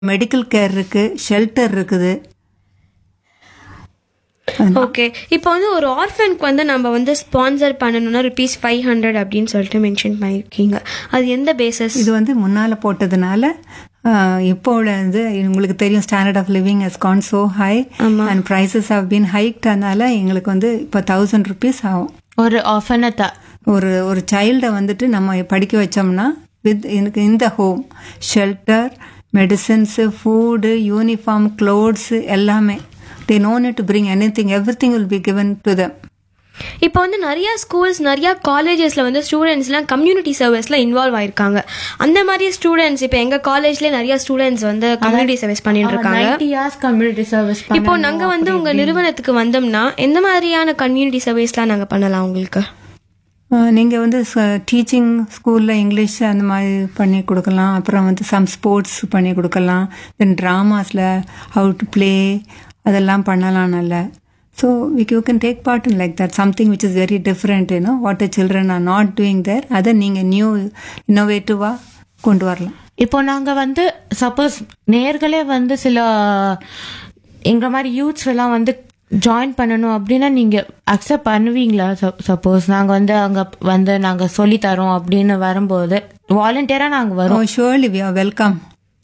Medical care இருக்கு shelter இருக்குது okay இப்போ வந்து ஒரு ஆர்ஃபனுக்கு வந்து நம்ம வந்து ஸ்பான்சர் பண்ணணும்னா ருபீஸ் ஃபைவ் ஹண்ட்ரட் அப்படின்னு சொல்லிட்டு மென்ஷன் பண்ணியிருக்கீங்க அது எந்த பேசஸ் இது வந்து முன்னால போட்டதுனால ஆஹ், இப்போ வந்து உங்களுக்கு தெரியும் standard of living has gone so high and prices have been hiked அதனால எங்களுக்கு வந்து இப்போ தௌசண்ட் ருபீஸ் ஆகும் ஒரு ஆஃபனத்தா ஒரு ஒரு சைல்டை வந்துட்டு நம்ம படிக்க வச்சோம்னா வித் எனக்கு இந்த home shelter medicines food uniform clothes எல்லாமே they no need to bring any thing every thing will be given to them இப்போ வந்து நிறைய ஸ்கூல்ஸ் நிறைய காலேஜஸ்ல வந்து ஸ்டூடெண்ட்ஸ்லாம் கம்யூனிட்டி சர்வீஸ்ல இன்வால்வ் ஆயிருக்காங்க அந்த மாதிரி ஸ்டூடெண்ட்ஸ் இப்போ எங்க காலேஜ்ல நிறைய ஸ்டூடெண்ட்ஸ் வந்து கம்யூனிட்டி சர்வீஸ் பண்ணிட்டு இருக்காங்க நைன்டி இயர்ஸ் கம்யூனிட்டி சர்வீஸ் இப்போ நாங்க வந்து உங்க நிறுவனத்துக்கு வந்தோம்னா எந்த மாதிரியான கம்யூனிட்டி சர்வீஸ்லாம் நாங்க பண்ணலாம் உங்களுக்கு நீங்கள் வந்து டீச்சிங் ஸ்கூலில் இங்கிலீஷ் அந்த மாதிரி பண்ணி கொடுக்கலாம் அப்புறம் வந்து சம் ஸ்போர்ட்ஸ் பண்ணி கொடுக்கலாம் தென் ட்ராமாஸில் ஹவு டு ப்ளே அதெல்லாம் பண்ணலாம் நல்ல so you can take part in like that something which is very different you know what uh children are not doing there அதை நீங்கள் நியூ இன்னோவேட்டிவாக கொண்டு வரலாம் இப்போ நாங்க வந்து சப்போஸ் நேர்களே வந்து சில எங்க மாதிரி யூத்ஸ் எல்லாம் வந்து ஜாயின் பண்ணணும் அப்படின்னா நீங்க அக்செப்ட் பண்ணுவீங்களா சப்போஸ் நாங்க வந்து அங்க வந்து நாங்க சொல்லி தரோம் அப்படின்னு வரும்போது வாலண்டியரா நாங்க வரோம் surely we are welcome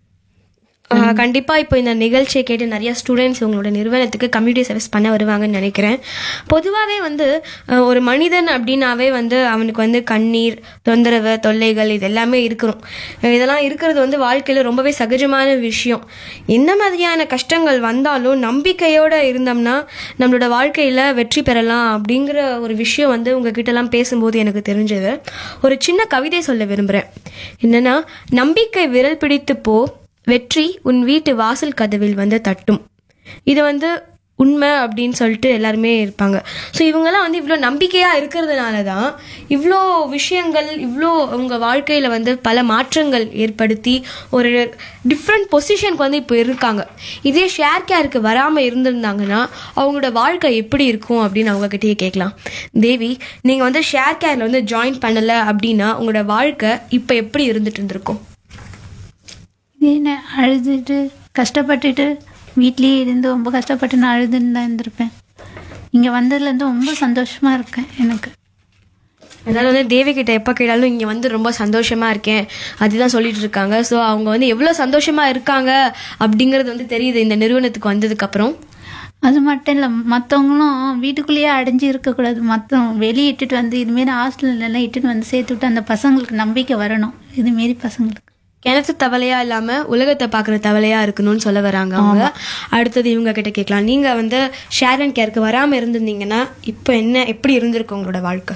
ah கண்டிப்பா இப்போ இந்த நிகழ்ச்சியை கேட்டு நிறைய ஸ்டூடெண்ட்ஸ் உங்களோட நிறுவனத்துக்கு கம்யூனிட்டி சர்வீஸ் பண்ண வருவாங்கன்னு நினைக்கிறேன் பொதுவாகவே வந்து ஆஹ் ஒரு மனிதன் அப்படின்னாவே வந்து அவனுக்கு வந்து கண்ணீர் தொந்தரவு தொல்லைகள் இது எல்லாமே இருக்கணும் ஆஹ் இதெல்லாம் இருக்கிறது வந்து வாழ்க்கையில ரொம்பவே சகஜமான விஷயம் என்ன மாதிரியான கஷ்டங்கள் வந்தாலும் நம்பிக்கையோட இருந்தோம்னா நம்மளோட வாழ்க்கையில வெற்றி பெறலாம் அப்படிங்கிற ஒரு விஷயம் வந்து உங்ககிட்ட எல்லாம் பேசும்போது எனக்கு தெரிஞ்சது ஒரு சின்ன கவிதை சொல்ல விரும்புறேன் என்னன்னா நம்பிக்கை விரல் பிடித்து போ வெற்றி உன் வீட்டு வாசல் கதவில் வந்து தட்டும் இது வந்து உண்மை அப்படின்னு சொல்லிட்டு எல்லாருமே இருப்பாங்க ஸோ இவங்கெல்லாம் வந்து இவ்வளோ நம்பிக்கையாக இருக்கிறதுனால தான் இவ்வளோ விஷயங்கள் இவ்வளோ உங்கள் வாழ்க்கையில் வந்து பல மாற்றங்கள் ஏற்படுத்தி ஒரு டிஃப்ரெண்ட் பொசிஷனுக்கு வந்து இப்போ இருக்காங்க இதே ஷேர் கேருக்கு வராமல் இருந்திருந்தாங்கன்னா அவங்களோட வாழ்க்கை எப்படி இருக்கும் அப்படின்னு அவங்கக்கிட்டயே கேட்கலாம் தேவி நீங்கள் வந்து ஷேர் கேரில் வந்து ஜாயின் பண்ணலை அப்படின்னா உங்களோட வாழ்க்கை இப்போ எப்படி இருந்துட்டு இருந்திருக்கும் இதே அழுதுட்டு கஷ்டப்பட்டுட்டு வீட்லேயே இருந்து ரொம்ப கஷ்டப்பட்டு நான் அழுதுன்னு தான் இருந்திருப்பேன் இங்கே வந்ததுலேருந்து ரொம்ப சந்தோஷமாக இருக்கேன் எனக்கு அதாவது வந்து தேவி கிட்ட எப்போ கேட்டாலும் இங்கே வந்து ரொம்ப சந்தோஷமா இருக்கேன் அதுதான் சொல்லிட்டு இருக்காங்க ஸோ அவங்க வந்து எவ்வளோ சந்தோஷமா இருக்காங்க அப்படிங்கிறது வந்து தெரியுது இந்த நிறுவனத்துக்கு வந்ததுக்கு அப்புறம் அது மட்டும் இல்லை மற்றவங்களும் வீட்டுக்குள்ளேயே அடைஞ்சு இருக்கக்கூடாது மற்ற வெளியே இட்டுட்டு வந்து இதுமாரி ஹாஸ்டல்லாம் இட்டுட்டு வந்து சேர்த்து விட்டு அந்த பசங்களுக்கு நம்பிக்கை வரணும் இதுமாரி பசங்களுக்கு கிணத்து தவளையா இல்லாம உலகத்தை பார்க்குற தவளையா இருக்கணும்னு சொல்ல வராங்க அவங்க அடுத்தது இவங்க கிட்ட கேட்கலாம் நீங்க வந்து ஷேர் அண்ட் கேருக்கு வராம இருந்திருந்தீங்கன்னா இப்போ என்ன எப்படி இருந்திருக்கு உங்களோட வாழ்க்கை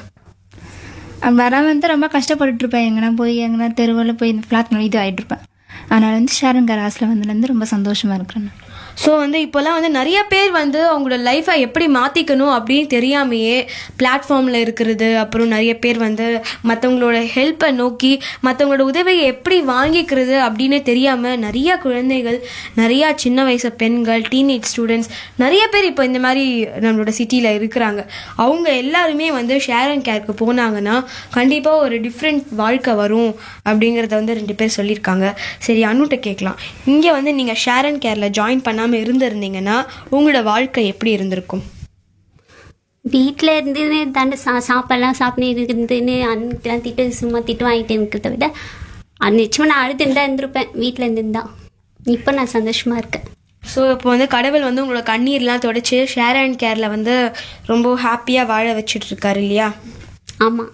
வராமல் வந்து ரொம்ப கஷ்டப்பட்டுட்டு இருப்பேன் எங்கன்னா போய் எங்கன்னா தெருவில் போய் ஃப்ளாட் இது ஆகிட்டு இருப்பேன் அதனால் வந்து ஷேருங்கர் ஹாஸ்டில் வந்ததுலேருந்து ரொம்ப சந்தோஷமாக இருக்கிறேன் நான். ஸோ வந்து இப்போல்லாம் வந்து நிறைய பேர் வந்து அவங்களோட லைஃப்பை எப்படி மாற்றிக்கணும் அப்படின்னு தெரியாமையே பிளாட்ஃபார்மில் இருக்கிறது அப்புறம் நிறைய பேர் வந்து மற்றவங்களோட ஹெல்ப்பை நோக்கி மற்றவங்களோட உதவியை எப்படி வாங்கிக்கிறது அப்படின்னு தெரியாமல் நிறைய குழந்தைகள் நிறையா சின்ன வயசு பெண்கள் டீனேஜ் ஸ்டூடெண்ட்ஸ் நிறைய பேர் இப்போ இந்த மாதிரி நம்மளோட சிட்டியில் இருக்கிறாங்க அவங்க எல்லாருமே வந்து ஷேர் அண்ட் கேருக்கு போனாங்கன்னா கண்டிப்பாக ஒரு டிஃப்ரெண்ட் வாழ்க்கை வரும் அப்படிங்கிறத வந்து ரெண்டு பேர் சொல்லியிருக்காங்க சரி அனுட்ட கேட்கலாம் இங்கே வந்து நீங்கள் ஷேர் அண்ட் கேரில் ஜாயின் பண்ணாமல் இருந்திருந்தீங்கன்னா உங்களோட வாழ்க்கை எப்படி இருந்திருக்கும் வீட்டில் இருந்துன்னு தாண்டி சா சாப்பாடெல்லாம் சாப்பிட்டு இருந்துன்னு அன்னைக்கெல்லாம் திட்டு சும்மா திட்டு வாங்கிட்டு இருக்கிறத விட அது நிச்சயமாக நான் அழுதுன்னு தான் இருந்திருப்பேன் வீட்டில் இருந்துருந்தா இப்போ நான் சந்தோஷமா இருக்கேன் ஸோ இப்போ வந்து கடவுள் வந்து உங்களோட கண்ணீர்லாம் தொடச்சி ஷேர் அண்ட் கேரில் வந்து ரொம்ப ஹாப்பியாக வாழ வச்சுட்டு இருக்காரு இல்லையா ஆமாம்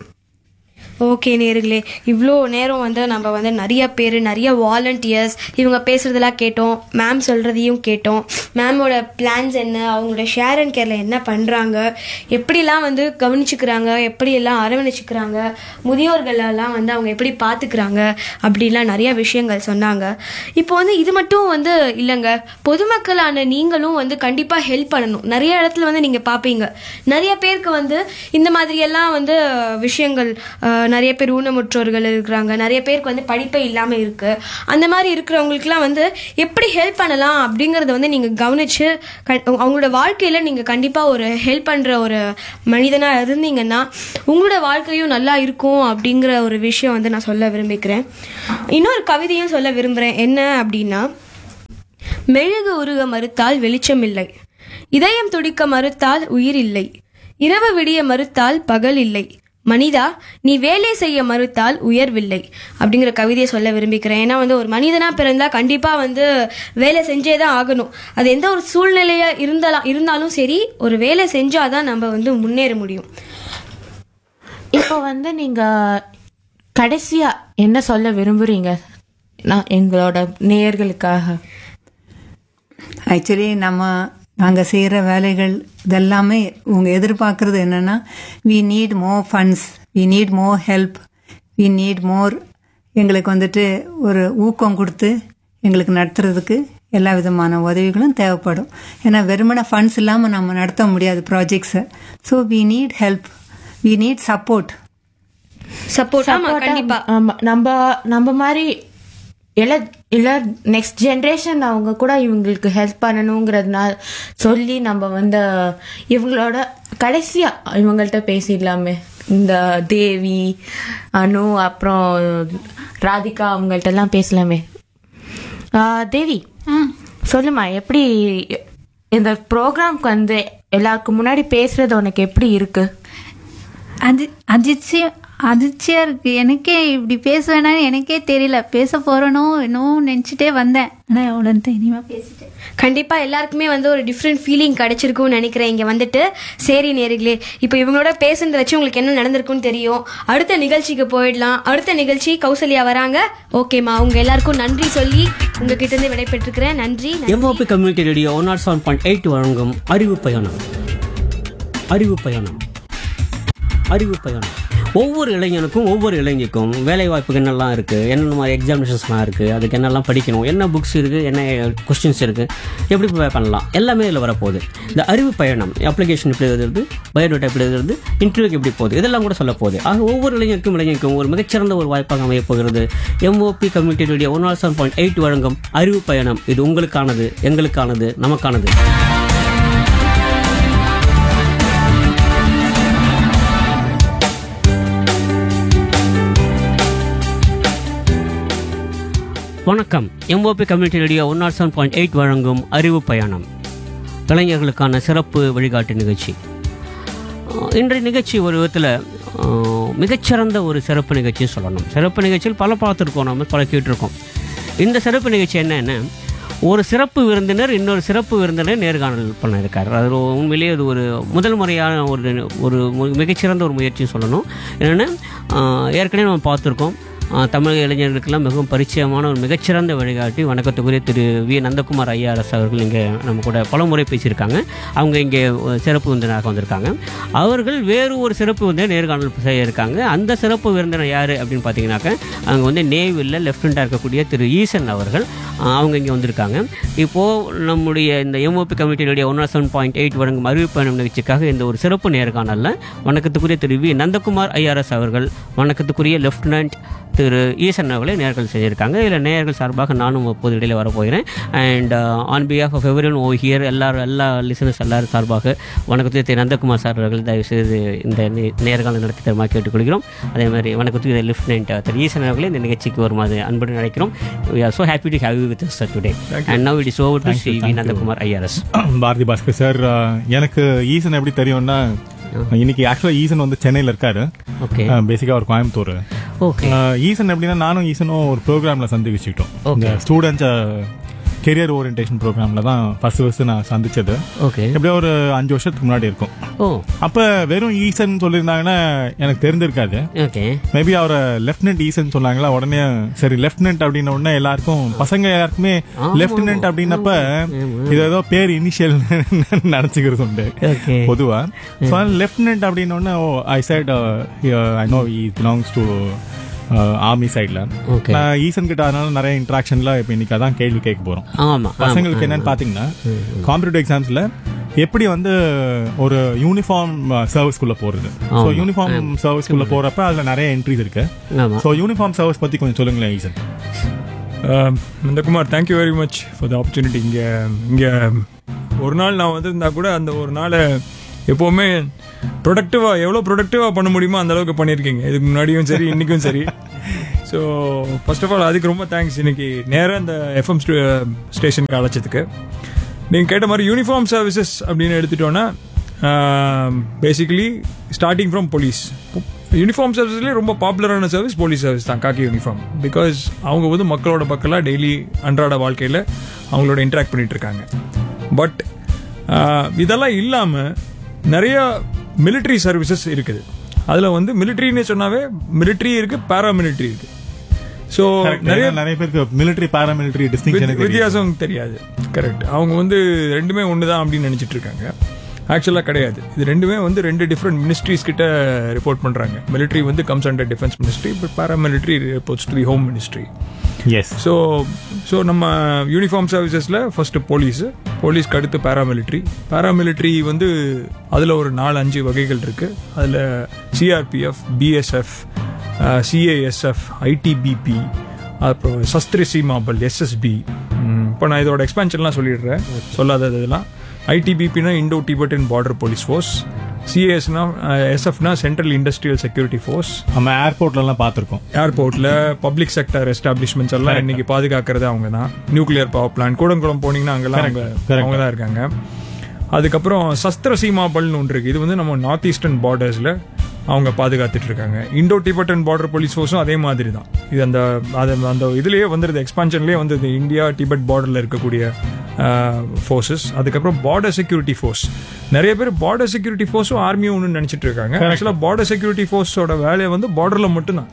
ஓகே நேர்களே இவ்வளோ நேரம் வந்து நம்ம வந்து நிறைய பேர் நிறைய வாலண்டியர்ஸ் இவங்க பேசுகிறதெல்லாம் கேட்டோம் மேம் சொல்கிறதையும் கேட்டோம் மேமோட பிளான்ஸ் என்ன அவங்களோட ஷேர் அண்ட் கேரில் என்ன பண்ணுறாங்க எப்படிலாம் வந்து கவனிச்சுக்கிறாங்க எப்படியெல்லாம் அரவணைச்சிக்கிறாங்க முதியோர்களெல்லாம் வந்து அவங்க எப்படி பார்த்துக்கிறாங்க அப்படிலாம் நிறைய விஷயங்கள் சொன்னாங்க இப்போ வந்து இது மட்டும் வந்து இல்லைங்க பொதுமக்களான நீங்களும் வந்து கண்டிப்பாக ஹெல்ப் பண்ணணும் நிறைய இடத்துல வந்து நீங்கள் பார்ப்பீங்க நிறைய பேருக்கு வந்து இந்த மாதிரியெல்லாம் வந்து விஷயங்கள் அஹ், நிறைய பேர் ஊனமுற்றோர்கள் இருக்கிறாங்க நிறைய பேருக்கு வந்து படிப்பே இல்லாமல் இருக்கு அந்த மாதிரி இருக்கிறவங்களுக்குலாம் வந்து எப்படி ஹெல்ப் பண்ணலாம் அப்படிங்கிறத வந்து நீங்கள் கவனிச்சு க- அவங்களோட வாழ்க்கையில் நீங்கள் கண்டிப்பாக ஒரு ஹெல்ப் பண்ணுற ஒரு மனிதனாக இருந்தீங்கன்னா உங்களோட வாழ்க்கையும் நல்லா இருக்கும் அப்படிங்கிற ஒரு விஷயம் வந்து நான் சொல்ல விரும்பிக்கிறேன் இன்னொரு கவிதையும் சொல்ல விரும்புகிறேன் என்ன அப்படின்னா மெழுகு உருக மறுத்தால் வெளிச்சம் இல்லை இதயம் துடிக்க மறுத்தால் உயிர் இல்லை இரவு விடிய மறுத்தால் பகல் இல்லை மனிதா நீ வேலை செய்ய மறுத்தால் உயர்வில்லை அப்படிங்கிற கவிதையை சொல்ல விரும்பிக்கிறேன் ஏன்னா வந்து ஒரு மனிதனா பிறந்தா கண்டிப்பா வந்து வேலை செஞ்சே தான் ஆகணும் அது எந்த ஒரு சூழ்நிலையா இருந்தாலும் இருந்தாலும் சரி ஒரு வேலை செஞ்சாதான் நம்ம வந்து முன்னேற முடியும் இப்போ வந்து நீங்க கடைசியா என்ன சொல்ல விரும்புறீங்க நான் எங்களோட நேயர்களுக்காக ஆக்சுவலி நம்ம நாங்கள் செய்கிற வேலைகள் இதெல்லாமே உங்க எதிர்பார்க்குறது என்னென்னா we need more funds we need more help we need more எங்களுக்கு வந்துட்டு ஒரு ஊக்கம் கொடுத்து எங்களுக்கு நடத்துறதுக்கு எல்லா விதமான உதவிகளும் தேவைப்படும் ஏன்னா வெறுமன ஃபண்ட்ஸ் இல்லாமல் நம்ம நடத்த முடியாது ப்ராஜெக்ட்ஸை so we need help we need support support ஆமா கண்டிப்பா ஆமா நம்ம நம்ம மாதிரி இல்ல இல்ல நெக்ஸ்ட் ஜென்ரேஷன் அவங்க கூட இவங்களுக்கு ஹெல்ப் பண்ணணுங்கிறதுனால சொல்லி நம்ம வந்து இவங்களோட கடைசியா இவங்கள்ட்ட பேசிடலாமே இந்த தேவி அனு அப்புறம் ராதிகா அவங்கள்ட்ட எல்லாம் பேசலாமே ஆ, தேவி சொல்லுமா எப்படி இந்த ப்ரோக்ராம்க்கு வந்து எல்லாருக்கும் முன்னாடி பேசுறது உனக்கு எப்படி இருக்கு அது அதிர்ச்சியம் அதிர்ச்சியாக இருக்குது எனக்கே இப்படி பேசுவேனான்னு எனக்கே தெரியல பேச போகிறனோ என்னவோ நினச்சிட்டே வந்தேன் ஆனால் அவ்வளோ தைரியமாக பேசிட்டேன் கண்டிப்பா எல்லாருக்குமே வந்து ஒரு டிஃப்ரெண்ட் ஃபீலிங் கிடைச்சிருக்கும்னு நினைக்கிறேன் இங்க வந்துட்டு சரி நேர்களே இப்போ இவங்களோட பேசுனதை வச்சு உங்களுக்கு என்ன நடந்திருக்கும்னு தெரியும் அடுத்த நிகழ்ச்சிக்கு போயிடலாம் அடுத்த நிகழ்ச்சி கௌசல்யா வராங்க ஓகேம்மா உங்க எல்லாருக்கும் நன்றி சொல்லி உங்ககிட்ட இருந்து விடைபெற்றுக்கிறேன் நன்றி MOP community radio one nought seven point eight வழங்கும் அறிவு பயணம் அறிவு பயணம் அறிவு பயணம் ஒவ்வொரு இளைஞனுக்கும் ஒவ்வொரு இளைஞருக்கும் வேலை வாய்ப்புக்கு என்னெல்லாம் இருக்குது என்னென்ன மாதிரி எக்ஸாமினேஷன்ஸ்லாம் இருக்குது அதுக்கு என்னெல்லாம் படிக்கணும் என்ன புக்ஸ் இருக்குது என்ன கொஸ்டின்ஸ் இருக்குது எப்படி ப்ரிப்பேர் பண்ணலாம் எல்லாமே இதில் வரப்போகுது இந்த அறிவு பயணம் அப்ளிகேஷன் எப்படி எழுதுறது பயோடேட்டா எப்படி எழுதுறது இன்டர்வியூக்கு எப்படி போகுது இதெல்லாம் கூட சொல்ல போகுது ஆக ஒவ்வொரு இளைஞருக்கும் இளைஞருக்கும் ஒரு மிகச்சிறந்த ஒரு வாய்ப்பாக அமையப் போகிறது MOP community radio one nought seven point eight வழங்கும் அறிவு பயணம் இது உங்களுக்கானது எங்களுக்கானது நமக்கானது வணக்கம் MOP community radio one nought seven point eight வழங்கும் அறிவு பயணம் இளைஞர்களுக்கான சிறப்பு வழிகாட்டு நிகழ்ச்சி அஹ் இன்றைய நிகழ்ச்சி ஒரு விதத்தில் அஹ், மிகச்சிறந்த ஒரு சிறப்பு நிகழ்ச்சின்னு சொல்லணும் சிறப்பு நிகழ்ச்சியில் பல பார்த்துருக்கோம் நம்ம பல கேட்டிருக்கோம் இந்த சிறப்பு நிகழ்ச்சி என்னன்னா ஒரு சிறப்பு விருந்தினர் இன்னொரு சிறப்பு விருந்தினர் நேர்காணல் பண்ணியிருக்காரு அது ஒரு உண்மையிலேயே அது ஒரு முதல் முறையான ஒரு ஒரு மு- மிகச்சிறந்த ஒரு முயற்சின்னு சொல்லணும் என்னென்னா ஏற்கனவே நம்ம பார்த்துருக்கோம் ஆஹ் தமிழக இளைஞர்களுக்கெல்லாம் மிகவும் பரிச்சயமான ஒரு மிகச்சிறந்த வழிகாட்டி வணக்கத்துக்குரிய திரு வி நந்தகுமார் ஐஆர்எஸ் அவர்கள் இங்கே நம்ம கூட பல முறை பேசியிருக்காங்க அவங்க இங்கே ஒரு சிறப்பு விருந்தினராக வந்திருக்காங்க அவர்கள் வேறு ஒரு சிறப்பு விருந்தினர் நேர்காணல் செய்ய இருக்காங்க அந்த சிறப்பு விருந்தினர் யார் அப்படின்னு பார்த்தீங்கன்னாக்க அவங்க வந்து நேவியில் லெஃப்டினண்டாக இருக்கக்கூடிய திரு ஈசன் அவர்கள் ஆஹ் அவங்க இங்கே வந்திருக்காங்க இப்போது நம்முடைய இந்த எம்ஓபி கமிட்டியுடைய ஒன் செவன் பாயிண்ட் எயிட் வழங்கும் அறிவிப்பயணம் நிகழ்ச்சிக்காக இந்த ஒரு சிறப்பு நேர்காணலில் வணக்கத்துக்குரிய திரு வி நந்தகுமார் ஐஆர்எஸ் அவர்கள் வணக்கத்துக்குரிய லெஃப்டினன்ட் திரு ஈசன் அவர்களை நேர்கள் செஞ்சுருக்காங்க இதில் நேர்கள் சார்பாக நானும் பொது இடையில வரப்போகிறேன் and on behalf of everyone here எல்லாரும் எல்லா லிசனர்ஸ் எல்லாரும் சார்பாக வணக்கத்துக்கு திரு நந்தகுமார் சார் அவர்கள் தயவு செய்து இந்த நே- நேர்காணல் நடத்தி தருமா கேட்டுக்கொள்கிறோம் அதே மாதிரி வணக்கத்துக்கு லெஃப்டினன்ட் திரு ஈசன் அவர்களை இந்த நிகழ்ச்சிக்கு வருமாறு அன்புடன் நினைக்கிறோம் we are so happy to have you with sir today and now it is over to C V Nandakumar IRS Bharathi Bhaskar sir எனக்கு ஈசன் எப்படி தெரியும்னா இன்னைக்கு ஆக்சுவலா ஈசன் வந்து சென்னையில இருக்காரு ஓகே பேசிக்கா ஒரு கோயம்புத்தூர் ஓகே அஹ், ஈசன் எப்படின்னா நானும் ஈசனும் ஒரு ப்ரோக்ராம்ல சந்திச்சுக்கிட்டோம் இந்த ஸ்டூடெண்ட்ஸ் கெரியர் ஓரியன்டேஷன் ப்ரோக்ராம்ல தான் ஃபர்ஸ்ட் ஃபர்ஸ்ட் நான் சந்திச்சது ஓகே எப்படியோ ஒரு அஞ்சு வருஷத்துக்கு முன்னாடி இருக்கும் ஓ அப்ப வெறும் ஈசன் சொல்லியிருந்தாங்கன்னா எனக்கு தெரிஞ்சிருக்காது ஓகே மேபி அவரை லெப்டினன்ட் ஈசன் சொன்னாங்களா உடனே சரி லெப்டினன்ட் அப்படின்ன உடனே எல்லாருக்கும் பசங்க எல்லாருக்குமே லெப்டினன்ட் அப்படின்னப்ப இது ஏதோ பேர் இனிஷியல் நினைச்சுக்கிறது உண்டு Okay. பொதுவா ஸோ லெப்டினன்ட் அப்படின்ன உடனே oh I said I know he belongs to army சைட்ல Okay. நான் ஈசன் கிட்ட அதனால நிறைய இன்ட்ராக்ஷன்ல இப்போ இன்னைக்கு அதான் கேள்வி கேட்க போறோம் ஆமாம் பசங்களுக்கு என்னன்னு பாத்தீங்கன்னா காம்படிட்டிவ் எக்ஸாம்ஸ்ல எப்படி வந்து ஒரு யூனிஃபார்ம் சர்வீஸ்க்குள்ள போறது ஸோ யூனிஃபார்ம் சர்வீஸ்க்குள்ள போறப்ப அதுல நிறைய என்ட்ரிஸ் இருக்கு ஆமாம் ஸோ யூனிஃபார்ம் சர்வீஸ் பத்தி கொஞ்சம் சொல்லுங்களேன் ஈசன் Nandakumar thank you very much for the opportunity இங்கே இங்கே ஒரு நாள் நான் வந்திருந்தா கூட அந்த ஒரு நாளை எப்போவுமே ப்ரொடக்டிவாக எவ்வளோ ப்ரொடக்டிவாக பண்ண முடியுமோ அந்த அளவுக்கு பண்ணியிருக்கீங்க இதுக்கு முன்னாடியும் சரி இன்றைக்கும் சரி ஸோ ஃபர்ஸ்ட் ஆஃப் ஆல் அதுக்கு ரொம்ப தேங்க்ஸ் இன்னைக்கு நேராக இந்த எஃப்எம் ஸ்டேஷனுக்கு அழைச்சதுக்கு நீங்கள் கேட்ட மாதிரி யூனிஃபார்ம் சர்வீசஸ் அப்படின்னு எடுத்துட்டோன்னா basically starting from police uniform சர்வீஸ்லேயே ரொம்ப பாப்புலரான சர்வீஸ் போலீஸ் சர்வீஸ் தான் காக்கி யூனிஃபார்ம் பிகாஸ் அவங்க வந்து மக்களோட மக்களாக டெய்லி அன்றாட வாழ்க்கையில் அவங்களோட இன்ட்ராக்ட் பண்ணிட்டு இருக்காங்க பட் இதெல்லாம் இல்லாமல் நிறைய military சர்வீசஸ் இருக்குது அதில் வந்து மிலிட்ரின்னு சொன்னாவே military இருக்கு paramilitary இருக்கு ஸோ Correct. நிறைய ஏன்னா நிறைய பேருக்கு மிலிட்டரி பாராமிலிட்டரி டிஸ்டிங்ஷன் வித்- வித்தியாசம் தெரியாது கரெக்ட் அவங்க வந்து ரெண்டுமே ஒன்று தான் அப்படின்னு நினச்சிட்டு இருக்காங்க ஆக்சுவலாக கிடையாது இது ரெண்டுமே வந்து ரெண்டு டிஃப்ரெண்ட் மினிஸ்ட்ரிஸ் கிட்ட ரிப்போர்ட் பண்ணுறாங்க military வந்து comes under defence ministry but paramilitary reports to the home ministry yes so so நம்ம யூனிஃபார்ம் சர்வீசஸில் ஃபர்ஸ்ட் போலீஸ் போலீஸ்க்கு அடுத்து paramilitary paramilitary வந்து அதில் ஒரு நாலு அஞ்சு வகைகள் இருக்குது அதில் சிஆர்பிஎஃப் பிஎஸ்எஃப் சிஏஎஸ்எஃப் ஐடிபிபி அப்புறம் சஸ்திர சீமாபல் எஸ்எஸ்பி இப்போ நான் இதோட எக்ஸ்பென்ஷன்லாம் சொல்லிடுறேன் சொல்லாதது இதெல்லாம் ஐடிபிபினா Indo Tibetan border police force சிஏஎஸ்னா எஸ்எஃப்னா சென்ட்ரல் இண்டஸ்ட்ரியல் செக்யூரிட்டி ஃபோர்ஸ் நம்ம ஏர்போர்ட்லலாம் பார்த்துருக்கோம் ஏர்போர்ட்ல பப்ளிக் செக்டர் எஸ்டாப்ளிஷ்மெண்ட்ஸ் எல்லாம் இன்னைக்கு பாதுகாக்கிறது அவங்க தான் நியூக்ளியர் பவர் பிளான்ட் கூடங்குளம் போனீங்கன்னா அங்கெல்லாம் அவங்க correct. அவங்க தான் இருக்காங்க அதுக்கப்புறம் சஸ்திர சீமாபல்னு ஒன்று இருக்கு இது வந்து நம்ம நார்த் ஈஸ்டர்ன் பார்டர்ஸ்ல அவங்க பாதுகாத்துட்டு இருக்காங்க இண்டோ டிபெட்டன் பார்டர் போலீஸ் ஃபோர்ஸும் அதே மாதிரி தான் இது அந்த அது அந்த இதுலயே வந்துருது எக்ஸ்பான்ஷன்லேயே வந்து இந்தியா டிபெட் பார்டர்ல இருக்கக்கூடிய ஃபோர்ஸஸ் அதுக்கப்புறம் பார்டர் செக்யூரிட்டி ஃபோர்ஸ் நிறைய பேர் பார்டர் செக்யூரிட்டி ஃபோர்ஸும் ஆர்மியும் ஒன்று நினைச்சிட்டு இருக்காங்க ஆக்சுவலாக பார்டர் செக்யூரிட்டி ஃபோர்ஸோட வேலையை வந்து பார்டர்ல மட்டும்தான்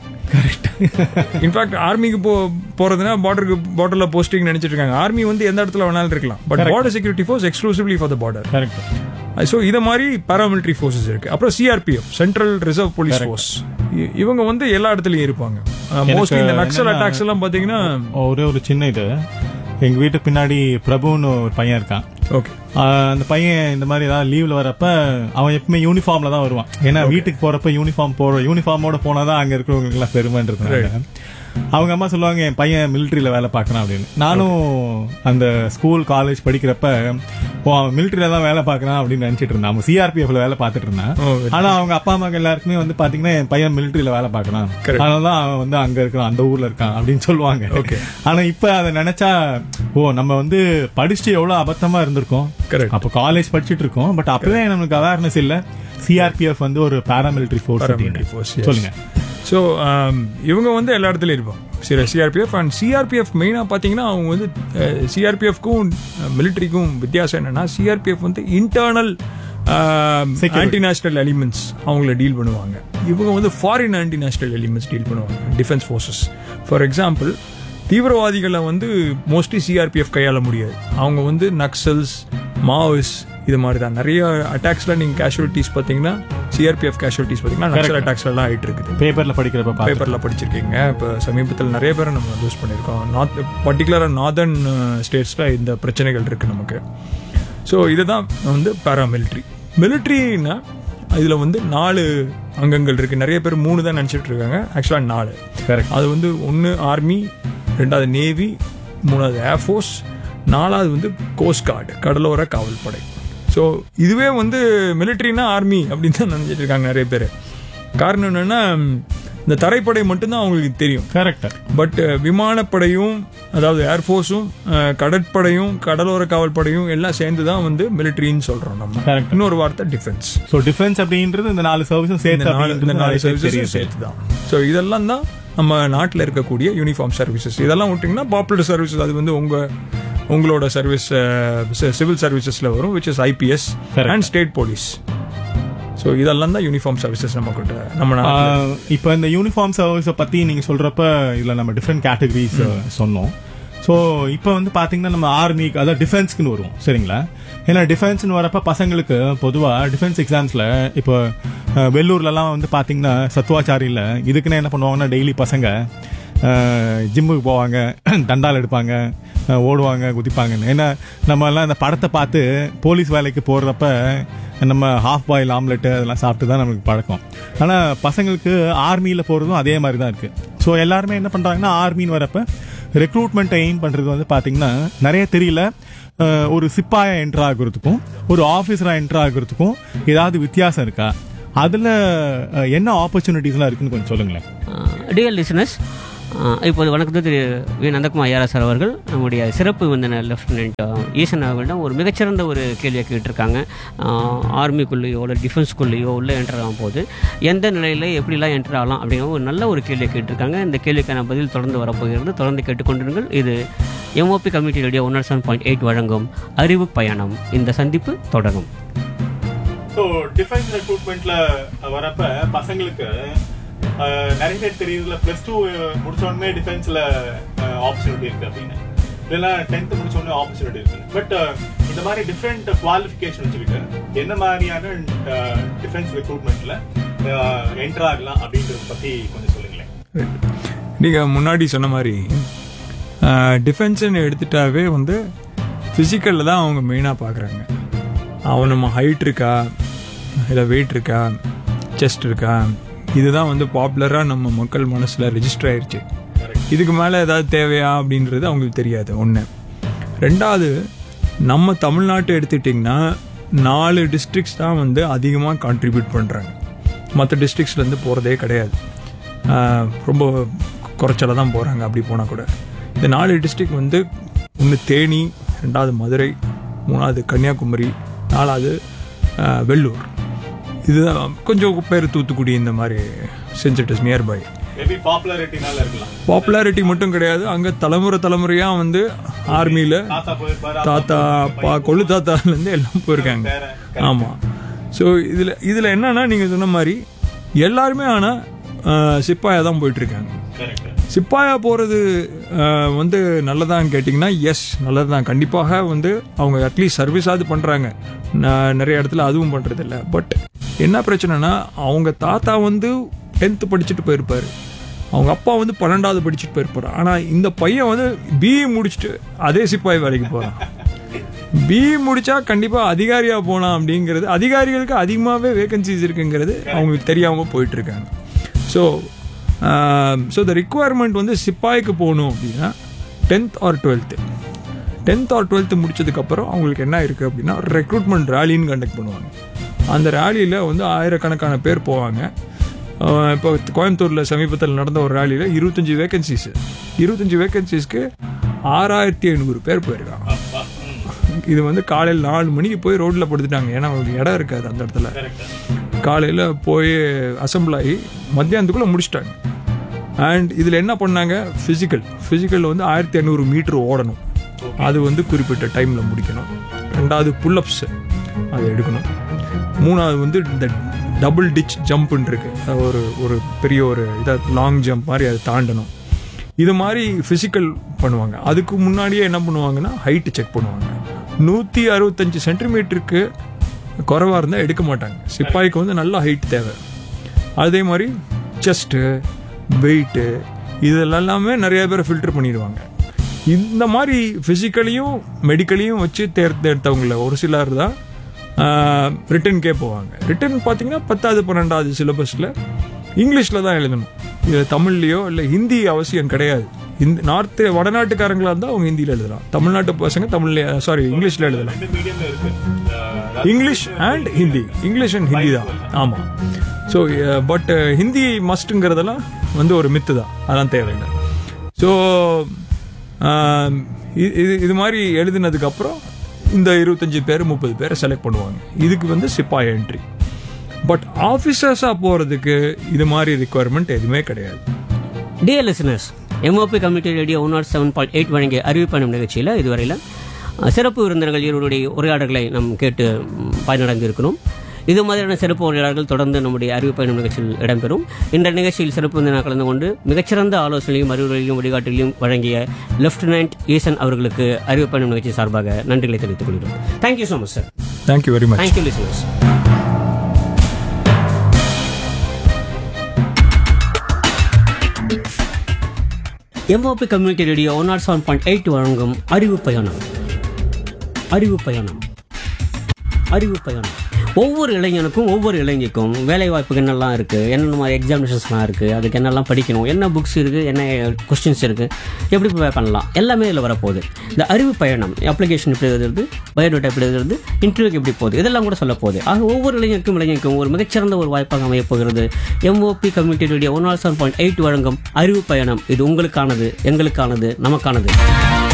இன்ஃபேக்ட் ஆர்மிக்கு போ போறதுனா பார்டருக்கு பார்டர்ல போஸ்டிங் நினைச்சிட்டு இருக்காங்க ஆர்மி வந்து எந்த இடத்துல வேணாலும் இருக்கலாம் but border security force exclusively for the border correct so இதை மாதிரி paramilitary ஃபோர்ஸஸ் இருக்கு அப்புறம் CRPF central reserve police force இவங்க வந்து எல்லா இடத்துலயும் இருப்பாங்க மோஸ்ட்லி இந்த நக்சல் என்னன்னா- அட்டாக்ஸ் எல்லாம் பாத்தீங்கன்னா ஒரே ஒரு சின்ன இது எங்க வீட்டுக்கு பின்னாடி பிரபுன்னு ஒரு பையன் இருக்கான் ஓகே ஆஹ் அந்த பையன் இந்த மாதிரி ஏதாவது லீவ்ல வரப்ப அவன் எப்பவுமே யூனிஃபார்ம்ல தான் வருவான் ஏன்னா வீட்டுக்கு போறப்ப யூனிஃபார்ம் போற யூனிஃபார்மோட போனாதான் அங்க இருக்கிறவங்களுக்கு எல்லாம் பெருமைன்றதுனால அவங்க அம்மா சொல்லுவாங்க என் பையன் மிலிட்டரியில வேலை பார்க்கறான் அப்படின்னு நானும் அந்த ஸ்கூல் காலேஜ் படிக்கிறப்ப ஓ அவன் மிலிட்டரியில தான் வேலை பார்க்கறான் அப்படின்னு நினைச்சிட்டு இருந்தான் அவன் சிஆர்பிஎஃப்ல வேலை பார்த்துட்டு இருந்தான் Oh, very ஆனா அவங்க அப்பா அம்மாக்கு எல்லாருக்குமே வந்து பாத்தீங்கன்னா என் பையன் மிலிட்டரியில வேலை பார்க்கறான் Correct. அதனாலதான் அவன் வந்து அங்க இருக்கான் அந்த ஊர்ல இருக்கான் அப்படின்னு சொல்லுவாங்க Okay. ஆனா இப்ப அதை நினைச்சா ஓ நம்ம வந்து படிச்சுட்டு எவ்வளவு அபத்தமா இருந்திருக்கோம் Correct. அப்ப காலேஜ் படிச்சிட்டு இருக்கோம் பட் அப்பவே நமக்கு அவேர்னஸ் இல்ல சிஆர்பிஎஃப் வந்து ஒரு paramilitary force Paramilitary force, yes. சொல்லுங்க ஸோ இவங்க வந்து எல்லா இடத்துலயும் இருப்பாங்க சரி சிஆர்பிஎஃப் அண்ட் சிஆர்பிஎஃப் மெயினாக பார்த்தீங்கன்னா அவங்க வந்து சிஆர்பிஎஃப்க்கும் மிலிட்ரிக்கும் வித்தியாசம் என்னன்னா சிஆர்பிஎஃப் வந்து internal Security. Anti national elements அவங்கள டீல் பண்ணுவாங்க இவங்க வந்து foreign anti national elements deal பண்ணுவாங்க டிஃபென்ஸ் ஃபோர்ஸஸ் ஃபார் எக்ஸாம்பிள் தீவிரவாதிகளை வந்து மோஸ்ட்லி சிஆர்பிஎஃப் கையாள முடியாது அவங்க வந்து நக்சல்ஸ் மாவோஸ் இது மாதிரி தான் நிறைய அட்டாக்ஸ்ல நீங்க கேஷுவலிட்டிஸ் பார்த்தீங்கன்னா சிஆர்பிஎஃப் கேஷுவலிட்டிஸ் பார்த்தீங்கன்னா நக்சல் அட்டாக்ஸ் எல்லாம் ஆயிட்டு இருக்குது பேப்பர்ல படிக்கிறப்ப பாத்து- பேப்பரில் படிச்சிருக்கீங்க இப்போ சமீபத்தில் நிறைய பேரை நம்ம லூஸ் பண்ணியிருக்கோம் நார்த் பர்டிகுலராக நார்தர்ன் ஸ்டேட்ஸில் இந்த பிரச்சனைகள் இருக்குது நமக்கு ஸோ இதுதான் வந்து paramilitary மிலிட்ரின்னா இதில் வந்து நாலு அங்கங்கள் இருக்குது நிறைய பேர் மூணு தான் நினச்சிட்டு இருக்காங்க ஆக்சுவலாக நாலு Correct. அது வந்து ஒன்று ஆர்மி ரெண்டாவது நேவி மூணாவது ஏர்ஃபோர்ஸ் நாலாவது வந்து கோஸ்ட் கார்டு கடலோர காவல்படை ஸோ இதுவே வந்து மிலிட்ரினா ஆர்மி அப்படின்னு தான் நினைச்சிட்டு இருக்காங்க நிறைய பேர் காரணம் என்னன்னா இந்த தரைப்படை மட்டும்தான் அவங்களுக்கு தெரியும் கரெக்ட் பட் விமானப்படையும் அதாவது ஏர்ஃபோர்ஸும் கடற்படையும் கடலோர காவல்படையும் எல்லாம் சேர்ந்து தான் வந்து மிலிட்ரின்னு சொல்றோம் நம்ம Correct. இன்னொரு வார்த்தை டிஃபென்ஸ் சோ டிஃபென்ஸ் அப்படின்றது இந்த நாலு சர்வீஸும் இந்த சேர்த்து நாலு இந்த அப்படின்றது நாலு நிறைய பேருக்கு சர்வீசஸும் தெரியுது. சேர்த்து தான் ஸோ இதெல்லாம் தான் நம்ம நாட்டில் இருக்கக்கூடிய யூனிஃபார்ம் சர்வீசஸ் இதெல்லாம் விட்டிங்கன்னா பாப்புலர் சர்வீசஸ் அது வந்து உங்க உங்களோட சர்வீஸ் சிவில் சர்வீசஸ்ல வரும் which is IPS Correct. And state police so இதெல்லாம் தான் யூனிஃபார்ம் சர்வீசஸ் நம்ம கிட்ட நம்ம நாட்டில் ஆஹ் இப்ப இந்த யூனிஃபார்ம் சர்வீஸ பத்தி நீங்க சொல்றப்ப இதுல நம்ம டிஃப்ரெண்ட் கேட்டகரிஸ் சொன்னோம் ஸோ இப்போ வந்து பாத்தீங்கன்னா நம்ம ஆர்மிக்கு அதாவது டிஃபென்ஸ்க்குன்னு வருவோம் சரிங்களா ஏன்னா டிஃபென்ஸ்னு வரப்ப பசங்களுக்கு பொதுவா டிஃபென்ஸ் எக்ஸாம்ஸ்ல இப்போ அஹ், வெள்ளூர்லலாம் வந்து பாத்தீங்கன்னா சத்துவாச்சாரியில் இதுக்குன்னு என்ன பண்ணுவாங்கன்னா டெய்லி பசங்க ஜிம்முக்கு போவாங்க தண்டால் எடுப்பாங்க அஹ், ஓடுவாங்க குதிப்பாங்கன்னு ஏன்னா நம்ம எல்லாம் இந்த படத்தை பார்த்து போலீஸ் வேலைக்கு போடுறப்ப நம்ம ஹாஃப் பாயில் ஆம்லெட் அதெல்லாம் சாப்பிட்டு தான் நமக்கு பழக்கம் ஆனால் பசங்களுக்கு ஆர்மியில் போகிறதும் அதே மாதிரி தான் இருக்குது ஸோ எல்லாருமே என்ன பண்ணுறாங்கன்னா ஆர்மின்னு வரப்ப ரெக்ரூட்மெண்ட்டை எய்ம் பண்ணுறது வந்து பார்த்தீங்கன்னா நிறைய தெரியல அஹ், ஒரு சிப்பாயை என்ட்ரு ஆகுறதுக்கும் ஒரு ஆஃபீஸராக என்ட்ரு ஆகுறதுக்கும் ஏதாவது வித்தியாசம் இருக்கா அதில் என்ன ஆப்பர்ச்சுனிட்டிஸ்லாம் இருக்குன்னு கொஞ்சம் சொல்லுங்களேன் டியர் லிசனஸ் ஆஹ் இப்போது வணக்கத்து திரு வி நந்தகுமார் ஐஆர்எஸ் சார் அவர்கள் நம்முடைய சிறப்பு விருந்தினர் லெஃப்டினன்ட் ஈசன் அவர்களிடம் ஒரு மிகச்சிறந்த ஒரு கேள்வியை கேட்டிருக்காங்க ஆர்மிக்குள்ளேயோ இல்லை டிஃபென்ஸ்குள்ளேயோ உள்ளே என்டர் ஆகும் போது எந்த நிலையில் எப்படிலாம் என்டர் ஆகலாம் அப்படிங்கிற ஒரு நல்ல ஒரு கேள்வியை கேட்டிருக்காங்க இந்த கேள்விக்கான பதில் தொடர்ந்து வரப்போகிறது தொடர்ந்து கேட்டுக்கொண்டிருங்கள் இது MOP community radio one seven point eight வழங்கும் அறிவு பயணம் இந்த சந்திப்பு தொடரும் ஸோ டிஃபென்ஸ் ரெக்ரூட்மெண்ட்ல வரப்ப பசங்களுக்கு அஹ், நிறைய பேர் தெரியுதுல பிளஸ் டூ முடிச்ச உடனே டிஃபென்ஸ்ல ஆப்பர்ச்சுனிட்டி இருக்கு அப்படின்னு இல்லைன்னா டென்த் முடிச்ச உடனே ஆப்பர்ச்சுனிட்டி இருக்கு பட் இந்த மாதிரி டிஃப்ரெண்ட் குவாலிஃபிகேஷன் வச்சுக்கிட்டு என்ன மாதிரியான டிஃபென்ஸ் ரெக்ரூட்மெண்ட்ல என்டர் ஆகலாம் அப்படின்றத பத்தி கொஞ்சம் சொல்லுங்களேன் நீங்கள் முன்னாடி சொன்ன மாதிரி டிஃபென்ஸ்னு எடுத்துட்டாவே வந்து ஃபிசிக்கலில் தான் அவங்க மெயினாக பார்க்குறாங்க அவன் நம்ம ஹைட் இருக்கா இல்லை வெயிட் இருக்கா செஸ்ட் இருக்கா இதுதான் வந்து பாப்புலராக நம்ம மக்கள் மனசில் ரெஜிஸ்டர் ஆயிருச்சு இதுக்கு மேலே ஏதாவது தேவையா அப்படின்றது அவங்களுக்கு தெரியாது ஒன்று ரெண்டாவது நம்ம தமிழ்நாட்டை எடுத்துட்டிங்கன்னா நாலு டிஸ்ட்ரிக்ஸ் தான் வந்து அதிகமாக கான்ட்ரிபியூட் பண்ணுறாங்க மற்ற டிஸ்ட்ரிக்ஸ்லேருந்து போகிறதே கிடையாது ஆஹ் ரொம்ப குறைச்சல தான் போகிறாங்க அப்படி போனால் கூட இந்த நாலு டிஸ்ட்ரிக்ட் வந்து ஒன்று தேனி ரெண்டாவது மதுரை மூணாவது கன்னியாகுமரி நாலாவது ஆஹ் வெள்ளூர் இதுதான் கொஞ்சம் பேர் தூத்துக்குடி இந்த மாதிரி செஞ்சுட்டு நியர்பை மேபி பாப்புலாரிட்டினால இருக்கலாம் பாப்புலாரிட்டி மட்டும் கிடையாது அங்கே தலைமுறை தலைமுறையாக வந்து ஆர்மியில் தாத்தா போயிருப்பாரு தாத்தா அப்பா கொள்ளு தாத்தாலேருந்து எல்லாம் போயிருக்காங்க ஆமாம் ஸோ இதில் இதில் என்னன்னா நீங்கள் சொன்ன மாதிரி எல்லாருமே ஆனால் சிப்பாயாக தான் போயிட்டுருக்காங்க கரெக்ட் சிப்பாயா போகிறது வந்து நல்லதான்னு கேட்டிங்கன்னா எஸ் நல்லது தான் கண்டிப்பாக வந்து அவங்க அட்லீஸ்ட் சர்வீஸாவது பண்ணுறாங்க நிறைய இடத்துல அதுவும் பண்ணுறதில்ல பட் என்ன பிரச்சனைனா அவங்க தாத்தா வந்து டென்த்து படிச்சுட்டு போயிருப்பாரு அவங்க அப்பா வந்து பன்னெண்டாவது படிச்சுட்டு போயிருப்பாரு ஆனால் இந்த பையன் வந்து பிஇ முடிச்சுட்டு அதே சிப்பாய் வேலைக்கு போகிறான் பிஇ முடிச்சா கண்டிப்பாக அதிகாரியாக போகலாம் அப்படிங்கிறது அதிகாரிகளுக்கு அதிகமாகவே வேகன்சிஸ் இருக்குங்கிறது அவங்களுக்கு தெரியாமல் போயிட்டு இருக்காங்க ஸோ ஸோ த ரிக்குவயர்மெண்ட் வந்து சிப்பாய்க்கு போகணும் அப்படின்னா tenth or twelfth tenth or twelfth முடிச்சதுக்கப்புறம் அவங்களுக்கு என்ன இருக்குது அப்படின்னா ரெக்ரூட்மெண்ட் ரேலின்னு கண்டக்ட் பண்ணுவாங்க அந்த ரேலியில் வந்து ஆயிரக்கணக்கான பேர் போவாங்க அஹ் இப்போ கோயம்புத்தூரில் சமீபத்தில் நடந்த ஒரு ரேலியில் இருபத்தஞ்சி வேகன்சிஸ் இருபத்தஞ்சி வேகன்சிஸ்க்கு ஆறாயிரத்தி ஐநூறு பேர் போயிருக்காங்க இது வந்து காலையில் நாலு மணிக்கு போய் ரோட்டில் படுத்துட்டாங்க ஏன்னா அவங்களுக்கு இடம் இருக்காது அந்த இடத்துல காலையில் போய் அசம்பிள் ஆகி மத்தியானத்துக்குள்ளே முடிச்சிட்டாங்க அண்ட் இதில் என்ன பண்ணாங்க ஃபிசிக்கல் ஃபிசிக்கல் வந்து ஆயிரத்தி ஐநூறு மீட்ரு ஓடணும் அது வந்து குறிப்பிட்ட டைமில் முடிக்கணும் ரெண்டாவது புல்லப்ஸ் அதை எடுக்கணும் மூணாவது வந்து இந்த டபுள் டிச் ஜம்ப்னு இருக்கு அது ஒரு ஒரு பெரிய ஒரு இதாக லாங் ஜம்ப் மாதிரி அதை தாண்டணும் இது மாதிரி ஃபிசிக்கல் பண்ணுவாங்க அதுக்கு முன்னாடியே என்ன பண்ணுவாங்கன்னா ஹைட்டு செக் பண்ணுவாங்க நூற்றி அறுபத்தஞ்சு சென்டிமீட்டருக்கு குறைவாக இருந்தால் எடுக்க மாட்டாங்க சிப்பாய்க்கு வந்து நல்ல ஹைட் தேவை அதே மாதிரி செஸ்ட்டு வெயிட்டு இதெல்லாமே நிறைய பேர் ஃபில்டர் பண்ணிடுவாங்க இந்த மாதிரி ஃபிசிக்கலையும் மெடிக்கலையும் வச்சு தேர்ந்தெடுத்தவங்கள ஒரு சிலர் தான் ரிட்டர்ன்கே போவாங்க ரிட்டர்ன் பார்த்தீங்கன்னா பத்தாவது பன்னெண்டாவது சிலபஸில் இங்கிலீஷில் தான் எழுதணும் இது தமிழ்லையோ இல்லை ஹிந்தி அவசியம் கிடையாது இந்த நார்த்து வடநாட்டுக்காரங்களா இருந்தால் அவங்க ஹிந்தியில் எழுதலாம் தமிழ்நாட்டு பசங்க தமிழ்ல சாரி இங்கிலீஷில் எழுதலாம் ரெண்டு மீடியம்ல இருக்கு ah, English and Hindi English and Hindi தான் ஆமாம் ஸோ பட் ஹிந்தி மஸ்ட்டுங்கிறதெல்லாம் வந்து ஒரு மித்து தான் அதெல்லாம் தேவையில்லை ஸோ இது இது மாதிரி எழுதினதுக்கப்புறம் இந்த இருபத்தஞ்சி பேர் முப்பது பேரை செலக்ட் பண்ணுவாங்க இதுக்கு வந்து சிப்பாய் என்ட்ரி பட் ஆஃபீஸர்ஸாக போகிறதுக்கு இது மாதிரி ரிக்குவயர்மெண்ட் எதுவுமே கிடையாது dear listeners MOP community radio one nought seven point eight வழங்கிய அறிவிப்பணும் நிகழ்ச்சியில் இதுவரையில் அஹ், சிறப்பு விருந்தினர்கள் இருவருடைய உரையாடல்களை நாம் கேட்டு ம், பயனடைந்திருக்கிறோம் இது மாதிரியான சிறப்பு உரையாடல்கள் தொடர்ந்து நம்முடைய அறிவிப்பயணம் நிகழ்ச்சியில் இடம்பெறும் இந்த நிகழ்ச்சியில் சிறப்பு விருந்தினர் கலந்து கொண்டு மிகச்சிறந்த ஆலோசனையும் அறிவுரையும் வழிகாட்டிலையும் வழங்கிய லெப்டினன்ட் ஈசன் அவர்களுக்கு அறிவிப்பயணம் நிகழ்ச்சி சார்பாக நன்றிகளை தெரிவித்துக் கொள்கிறோம் thank you so much sir thank you very much thank you listeners MOP community radio one nought seven point eight வழங்கும் அறிவு பயணம் அறிவு பயணம் அறிவு பயணம் ஒவ்வொரு இளைஞனுக்கும் ஒவ்வொரு இளைஞருக்கும் வேலை வாய்ப்புக்கு என்னெல்லாம் இருக்குது என்னென்ன மாதிரி எக்ஸாமினேஷன்ஸ்லாம் இருக்குது அதுக்கு என்னெல்லாம் படிக்கணும் என்ன புக்ஸ் இருக்குது என்ன கொஸ்டின்ஸ் இருக்குது எப்படி ப்ரிப்பேர் பண்ணலாம் எல்லாமே இதில் வரப்போகுது இந்த அறிவு பயணம் அப்ளிகேஷன் எப்படி எழுதுறது பயோடேட்டா எப்படி எழுதுறது இன்டர்வியூக்கு எப்படி போகுது இதெல்லாம் கூட சொல்ல போகுது ஆக ஒவ்வொரு இளைஞருக்கும் இளைஞருக்கும் ஒரு மிகச்சிறந்த ஒரு வாய்ப்பாக அமையப் போகிறது MOP community radio one all seven point eight வழங்கும் அறிவு பயணம் இது உங்களுக்கானது எங்களுக்கானது நமக்கானது